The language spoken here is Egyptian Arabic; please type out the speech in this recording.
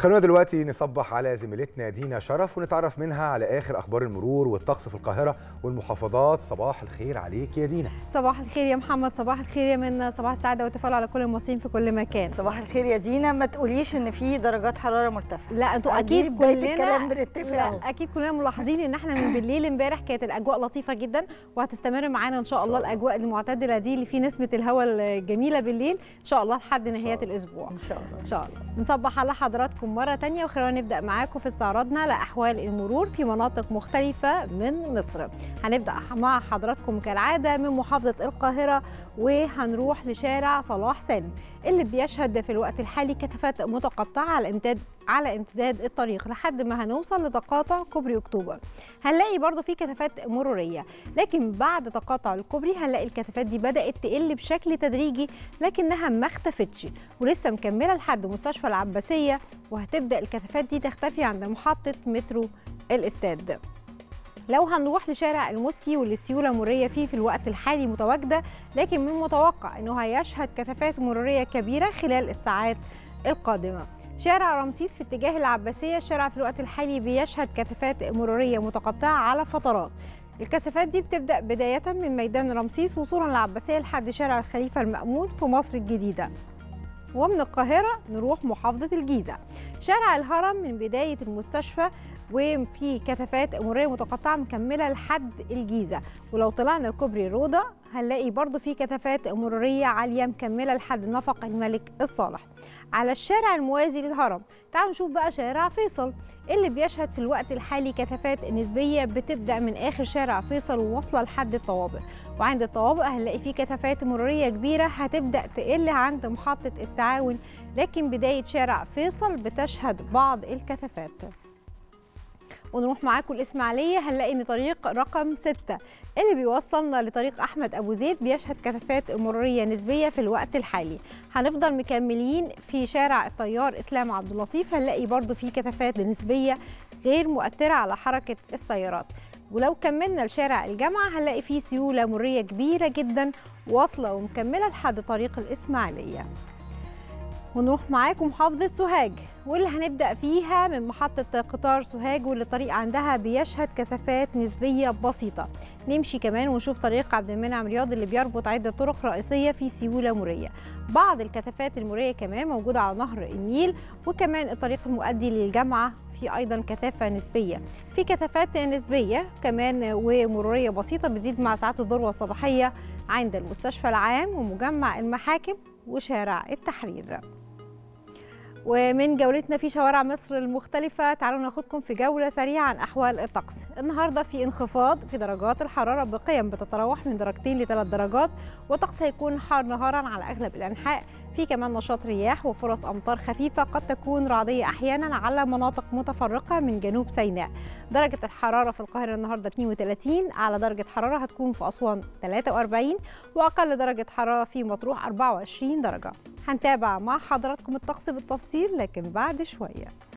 خلونا دلوقتي نصبح على زميلتنا دينا شرف ونتعرف منها على اخر اخبار المرور والطقس في القاهره والمحافظات صباح الخير عليك يا دينا صباح الخير يا محمد صباح الخير يا منى صباح السعاده والتفاؤل على كل المصريين في كل مكان صباح الخير يا دينا ما تقوليش ان في درجات حراره مرتفعه لا انتوا دي اكيد بداية كلنا الكلام بنتفق أهو. لا اكيد كلنا ملاحظين ان احنا من بالليل امبارح كانت الاجواء لطيفه جدا وهتستمر معانا ان شاء الله الاجواء المعتدله دي اللي فيه نسمه الهواء الجميله بالليل ان شاء الله لحد نهايه الله. الاسبوع ان شاء الله ان شاء الله نصبح على حضراتكم مره تانية وخلونا نبدا معاكم في استعراضنا لاحوال المرور في مناطق مختلفه من مصر هنبدا مع حضراتكم كالعاده من محافظه القاهره وهنروح لشارع صلاح سالم اللي بيشهد في الوقت الحالي كثافات متقطعه على امتداد على امتداد الطريق لحد ما هنوصل لتقاطع كوبري اكتوبر هنلاقي برضو في كثافات مروريه لكن بعد تقاطع الكوبري هنلاقي الكثافات دي بدات تقل بشكل تدريجي لكنها ما اختفتش ولسه مكمله لحد مستشفى العباسيه وهتبدا الكثافات دي تختفي عند محطه مترو الاستاد لو هنروح لشارع الموسكي واللي السيوله المروريه فيه في الوقت الحالي متواجده لكن من المتوقع انه هيشهد كثافات مروريه كبيره خلال الساعات القادمه شارع رمسيس في اتجاه العباسيه الشارع في الوقت الحالي بيشهد كثافات مروريه متقطعه على فترات الكثافات دي بتبدا بدايه من ميدان رمسيس وصولا للعباسيه لحد شارع الخليفه المامون في مصر الجديده ومن القاهره نروح محافظه الجيزه شارع الهرم من بدايه المستشفى وفي كثافات مروريه متقطعه مكمله لحد الجيزه ولو طلعنا كوبري روضه هنلاقي برضو في كثافات مروريه عاليه مكمله لحد نفق الملك الصالح على الشارع الموازي للهرم تعالوا نشوف بقى شارع فيصل اللي بيشهد في الوقت الحالي كثافات نسبيه بتبدا من اخر شارع فيصل وواصله لحد الطوابق وعند الطوابق هنلاقي في كثافات مروريه كبيره هتبدا تقل عند محطه التعاون لكن بدايه شارع فيصل بتشهد بعض الكثافات ونروح معاكم الإسماعيلية هنلاقي إن طريق رقم 6 اللي بيوصلنا لطريق أحمد أبو زيد بيشهد كثافات مرورية نسبية في الوقت الحالي هنفضل مكملين في شارع الطيار إسلام عبد اللطيف هنلاقي برضو في كثافات نسبية غير مؤثرة على حركة السيارات ولو كملنا لشارع الجامعة هنلاقي فيه سيولة مرورية كبيرة جدا واصلة ومكملة لحد طريق الإسماعيلية ونروح معاكم محافظة سوهاج واللي هنبدأ فيها من محطة قطار سوهاج واللي الطريق عندها بيشهد كثافات نسبية بسيطة نمشي كمان ونشوف طريق عبد المنعم رياض اللي بيربط عدة طرق رئيسية في سيولة مرية بعض الكثافات المرية كمان موجودة على نهر النيل وكمان الطريق المؤدي للجامعة في أيضا كثافة نسبية في كثافات نسبية كمان ومرورية بسيطة بتزيد مع ساعات الذروة الصباحية عند المستشفى العام ومجمع المحاكم وشارع التحرير ومن جولتنا في شوارع مصر المختلفة تعالوا ناخدكم في جولة سريعة عن أحوال الطقس النهاردة في انخفاض في درجات الحرارة بقيم بتتراوح من درجتين لثلاث درجات والطقس هيكون حار نهارا على أغلب الأنحاء في كمان نشاط رياح وفرص أمطار خفيفة قد تكون رعدية أحيانا على مناطق متفرقة من جنوب سيناء درجة الحرارة في القاهرة النهاردة 32 أعلى درجة حرارة هتكون في أسوان 43 وأقل درجة حرارة في مطروح 24 درجة هنتابع مع حضراتكم الطقس بالتفصيل لكن بعد شوية